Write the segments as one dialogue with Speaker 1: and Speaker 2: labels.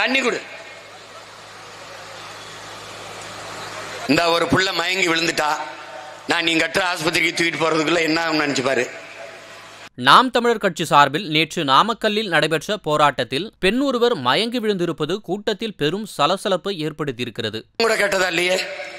Speaker 1: தண்ணி கொடு இந்த ஒரு புள்ள மயங்கி விழுந்துட்டா நான் நீங்க கட்டுற ஆஸ்பத்திரிக்கு தூக்கிட்டு போறதுக்குள்ள என்ன ஆகும்னு நினைச்சு பாரு
Speaker 2: நாம் தமிழர் கட்சி சார்பில் நேற்று நாமக்கல்லில் நடைபெற்ற போராட்டத்தில் பெண் ஒருவர் மயங்கி விழுந்திருப்பது கூட்டத்தில் பெரும் சலசலப்பை ஏற்படுத்தியிருக்கிறது
Speaker 1: கூட கேட்டதா இல்லையே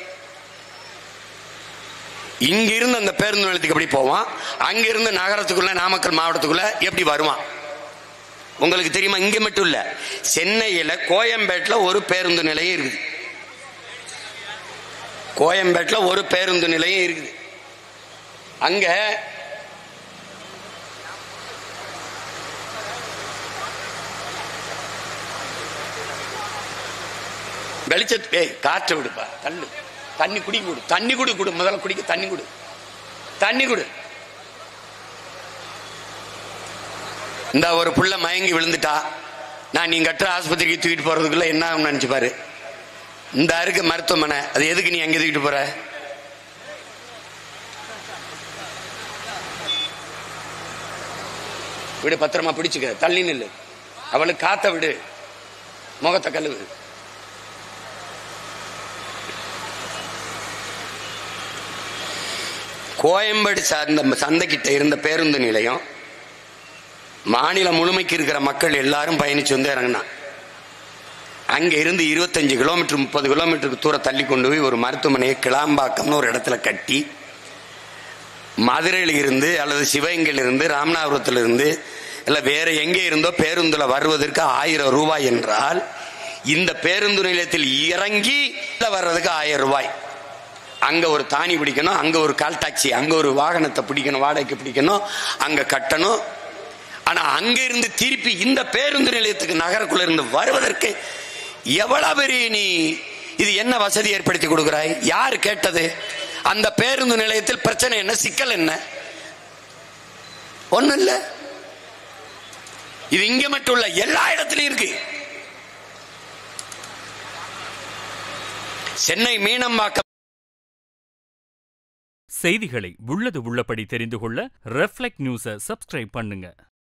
Speaker 1: இங்க இருந்து அந்த பேருந்து நிலையத்துக்கு எப்படி போவான் அங்க இருந்து நகரத்துக்குள்ள நாமக்கல் மாவட்டத்துக்குள்ள எப்படி வருவான் உங்களுக்கு தெரியுமா இங்க மட்டும் இல்ல சென்னையில கோயம்பேட்டுல ஒரு பேருந்து நிலையம் இருக்குது கோயம்பேட்டுல ஒரு பேருந்து நிலையம் இருக்குது அங்க வெளிச்சத்து ஏய் காற்றை விடுப்பா தள்ளு தண்ணி குடி கொடு தண்ணி குடி கொடு முதல்ல குடிக்க தண்ணி கொடு தண்ணி கொடு இந்த ஒரு புள்ள மயங்கி விழுந்துட்டா நான் நீங்க கட்டுற ஆஸ்பத்திரிக்கு தூக்கிட்டு போறதுக்குள்ள என்ன ஆகும்னு நினைச்சு பாரு இந்த இருக்கு மருத்துவமனை அது எதுக்கு நீ அங்கே தூக்கிட்டு போற விடு பத்திரமா பிடிச்சுக்க தள்ளி நில்லு அவளுக்கு காத்த விடு முகத்தை கழுவு கோயம்பேடு சார்ந்த சந்தைக்கிட்ட இருந்த பேருந்து நிலையம் மாநிலம் முழுமைக்கு இருக்கிற மக்கள் எல்லாரும் பயணிச்சு வந்து இறங்கினான் அங்க இருந்து இருபத்தஞ்சு கிலோமீட்டர் முப்பது கிலோமீட்டருக்கு தூரம் தள்ளி கொண்டு போய் ஒரு மருத்துவமனையை கிளாம்பாக்கம்னு ஒரு இடத்துல கட்டி மதுரையில் இருந்து அல்லது சிவகங்கையில் இருந்து ராமநாதபுரத்தில் இருந்து இல்ல வேற எங்கே இருந்தோ பேருந்துல வருவதற்கு ஆயிரம் ரூபாய் என்றால் இந்த பேருந்து நிலையத்தில் இறங்கி உள்ள வர்றதுக்கு ஆயிரம் ரூபாய் அங்க ஒரு தானி பிடிக்கணும் அங்க ஒரு கால் டாக்ஸி அங்க ஒரு வாகனத்தை பிடிக்கணும் வாடகைக்கு பிடிக்கணும் அங்க கட்டணும் ஆனா அங்க இருந்து திருப்பி இந்த பேருந்து நிலையத்துக்கு நகருக்குள்ள இருந்து வருவதற்கு எவ்வளவு பெரிய நீ இது என்ன வசதி ஏற்படுத்தி கொடுக்கிறாய் யார் கேட்டது அந்த பேருந்து நிலையத்தில் பிரச்சனை என்ன சிக்கல் என்ன ஒண்ணு இல்ல இது இங்க மட்டும் இல்ல எல்லா இடத்துலயும் இருக்கு சென்னை மீனம்பாக்கம்
Speaker 3: செய்திகளை உள்ளது உள்ளபடி தெரிந்து கொள்ள ரெஃப்ளெக்ட் நியூஸை சப்ஸ்கிரைப் பண்ணுங்க